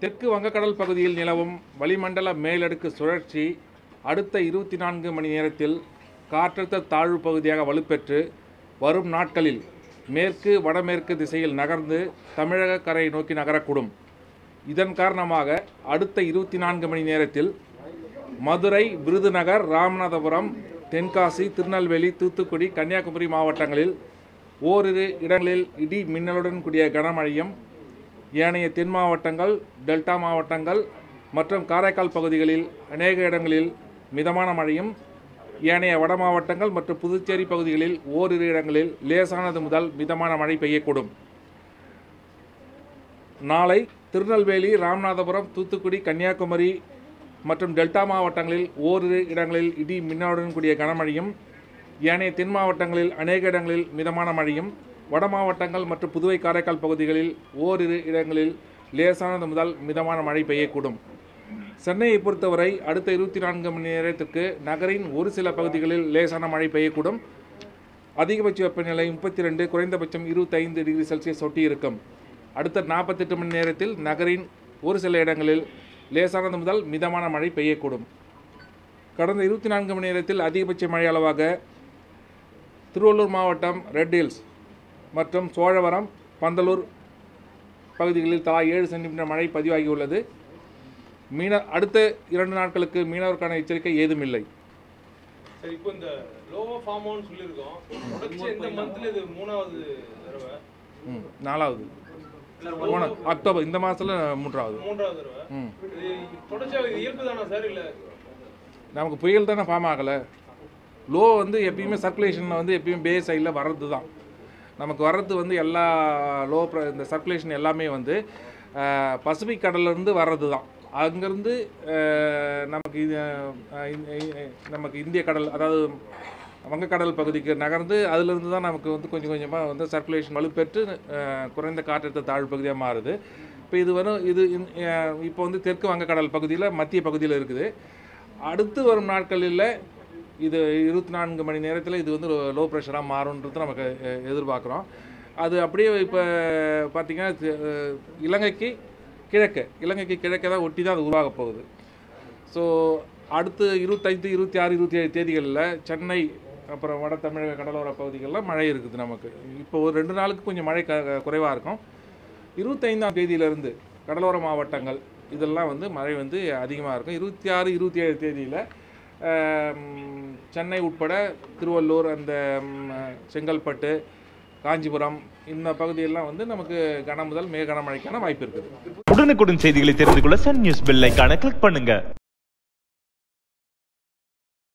தெற்கு வங்கக்கடல் பகுதியில் நிலவும் வளிமண்டல மேலடுக்கு சுழற்சி அடுத்த இருபத்தி நான்கு மணி நேரத்தில் காற்றழுத்த தாழ்வு பகுதியாக வலுப்பெற்று வரும் நாட்களில் மேற்கு வடமேற்கு திசையில் நகர்ந்து தமிழக கரை நோக்கி நகரக்கூடும் இதன் காரணமாக அடுத்த இருபத்தி நான்கு மணி நேரத்தில் மதுரை விருதுநகர் ராமநாதபுரம் தென்காசி திருநெல்வேலி தூத்துக்குடி கன்னியாகுமரி மாவட்டங்களில் ஓரிரு இடங்களில் இடி மின்னலுடன் கூடிய கனமழையும் ஏனைய தென் மாவட்டங்கள் டெல்டா மாவட்டங்கள் மற்றும் காரைக்கால் பகுதிகளில் அநேக இடங்களில் மிதமான மழையும் ஏனைய வட மாவட்டங்கள் மற்றும் புதுச்சேரி பகுதிகளில் ஓரிரு இடங்களில் லேசானது முதல் மிதமான மழை பெய்யக்கூடும் நாளை திருநெல்வேலி ராமநாதபுரம் தூத்துக்குடி கன்னியாகுமரி மற்றும் டெல்டா மாவட்டங்களில் ஓரிரு இடங்களில் இடி மின்னலுடன் கூடிய கனமழையும் ஏனைய தென் மாவட்டங்களில் அநேக இடங்களில் மிதமான மழையும் வட மாவட்டங்கள் மற்றும் புதுவை காரைக்கால் பகுதிகளில் ஓரிரு இடங்களில் லேசானது முதல் மிதமான மழை பெய்யக்கூடும் சென்னையை பொறுத்தவரை அடுத்த இருபத்தி நான்கு மணி நேரத்திற்கு நகரின் ஒரு சில பகுதிகளில் லேசான மழை பெய்யக்கூடும் அதிகபட்ச வெப்பநிலை முப்பத்தி ரெண்டு குறைந்தபட்சம் இருபத்தைந்து டிகிரி செல்சியஸ் ஒட்டி இருக்கும் அடுத்த நாற்பத்தெட்டு மணி நேரத்தில் நகரின் ஒரு சில இடங்களில் லேசானது முதல் மிதமான மழை பெய்யக்கூடும் கடந்த இருபத்தி நான்கு மணி நேரத்தில் அதிகபட்ச மழை அளவாக திருவள்ளூர் மாவட்டம் ரெட் ஹில்ஸ் மற்றும் சோழவரம் பந்தலூர் பகுதிகளில் தலா ஏழு சென்டிமீட்டர் மழை பதிவாகியுள்ளது மீன அடுத்த இரண்டு நாட்களுக்கு மீனவருக்கான எச்சரிக்கை ஏதும் இல்லை சரி இப்போ இந்த லோவா ஃபார்ம் ஆன் சொல்லியிருக்கோம் தொடர்ச்சி இந்த மந்த்ல இது மூணாவது தடவை ம் நாலாவது போன அக்டோபர் இந்த மாதத்தில் மூன்றாவது மூன்றாவது தடவை ம் இது தொடர்ச்சியாக இது இயல்பு தானா சார் இல்ல நமக்கு புயல் தானே ஃபார்ம் ஆகலை லோ வந்து எப்பயுமே சர்க்குலேஷனில் வந்து எப்பயும் பே சைடில் வர்றது தான் நமக்கு வர்றது வந்து எல்லா லோ இந்த சர்க்குலேஷன் எல்லாமே வந்து பசிபிக் கடல்லேருந்து வர்றது தான் அங்கேருந்து நமக்கு இது அஹ், இந்த- இந்த- நமக்கு இந்திய கடல் அதாவது வங்கக்கடல் பகுதிக்கு நகர்ந்து அதிலிருந்து தான் நமக்கு வந்து கொஞ்சம் கொஞ்சமாக வந்து சர்க்குலேஷன் வலுப்பெற்று அஹ், குறைந்த காற்றழுத்த தாழ்வு பகுதியாக மாறுது இப்போ இது வரும் இது இந்த- அஹ், இப்போ வந்து தெற்கு வங்கக்கடல் பகுதியில் மத்திய பகுதியில் இருக்குது அடுத்து வரும் நாட்களில் இது இருபத்தி நான்கு மணி நேரத்தில் இது வந்து லோ ப்ரெஷராக மாறுன்றது நமக்கு அஹ், எதிர்பார்க்குறோம் அது அப்படியே இப்போ பார்த்திங்கன்னா தி- அஹ், இலங்கைக்கு கிழக்கு இலங்கைக்கு கிழக்கே தான் ஒட்டி தான் அது உருவாக போகுது ஸோ அடுத்து இருபத்தைந்து இருபத்தி ஆறு இருபத்தி ஏழு தேதிகளில் சென்னை அப்புறம் வட தமிழக கடலோர பகுதிகளில் மழை இருக்குது நமக்கு இப்போ ஒரு ரெண்டு நாளுக்கு கொஞ்சம் மழை க குறைவாக இருக்கும் இருபத்தைந்தாம் தேதியிலிருந்து கடலோர மாவட்டங்கள் இதெல்லாம் வந்து மழை வந்து அதிகமாக இருக்கும் இருபத்தி ஆறு இருபத்தி ஏழு தேதியில் சென்னை உட்பட திருவள்ளூர் அந்த ம், செங்கல்பட்டு காஞ்சிபுரம் இந்த பகுதியெல்லாம் வந்து நமக்கு கன முதல் மிக கனமழைக்கான வாய்ப்பு இருக்குது உடனுக்குடன் செய்திகளை தெரிந்து கொள்ள சன் நியூஸ் பெல் ஐகானை கிளிக் பண்ணுங்க